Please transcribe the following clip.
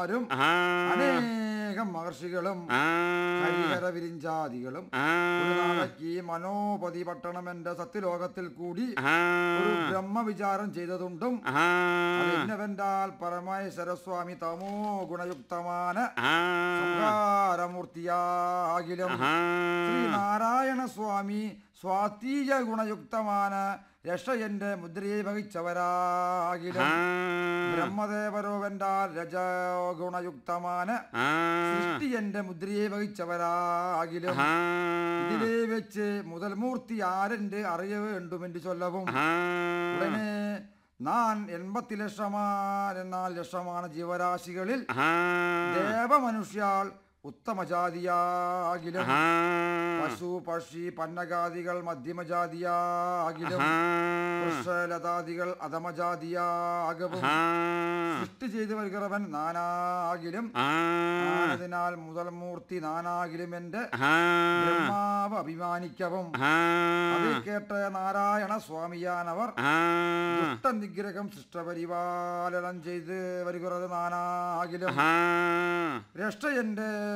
ഋഷിമാരും ആ അനേകം മഹർഷികളും ആ ഹരിഹര വിരിഞ്ചാദികളും ആ ഒരു നാളേക്ക് ഈ മനോപതി പട്ടണം എന്റെ സത്യലോകത്തിൽ കൂടി ആ ഒരു ബ്രഹ്മവിചാരം ചെയ്തതുണ്ടും ആ അതിന്നവെന്റാൽ പരമേശ്വരസ്വാമി തമോ ഗുണയുക്തமான ആ സംഹാരമൂർത്തിയാകിലും ആ ശ്രീനാരായണ സ്വാമി സ്വാതീയ ഗുണയുക്തமான രക്ഷയന്റെ മുദ്രയെ വഹിച്ചവരാകിലും ബ്രഹ്മദേവരോവെന്റാൽ രജോ ഗുണയുക്തമാണ് ആ സൃഷ്ടി എന്റെ മുദ്രയെ വഹിച്ചവരാകിലും ആ ഇതിലെ വെച്ച് മുതൽ മൂർത്തി ആരെന്റെ അറിയ വേണ്ടുമെന്ന് ചൊല്ലവും ആ ഉടനെ നാൻ എൺപത്തി ലക്ഷമാണ് എന്നാൽ ലക്ഷമാണ് ജീവരാശികളിൽ ആ ദേവമനുഷ്യാൾ ഉത്തമജാതിയാകിലും ആ പശു പക്ഷി പന്നഗാദികൾ മധ്യമജാതിയാകിലും വൃക്ഷലതാദികൾ അധമജാതിയാകവും സൃഷ്ടി ചെയ്തു വരുகிறവൻ നാനാകിലും അതിനാൽ മുതൽ മൂർത്തി നാനാകിലും എന്റെ ബ്രഹ്മാവ് അഭിമാനിക്കവും അത് കേട്ട് നാരായണ സ്വാമിയാനവർ ദുഷ്ട നിഗ്രഹം സൃഷ്ടപരിപാലനം ചെയ്ത് വരുகிறது നാനാകിലും രക്ഷ എന്റെ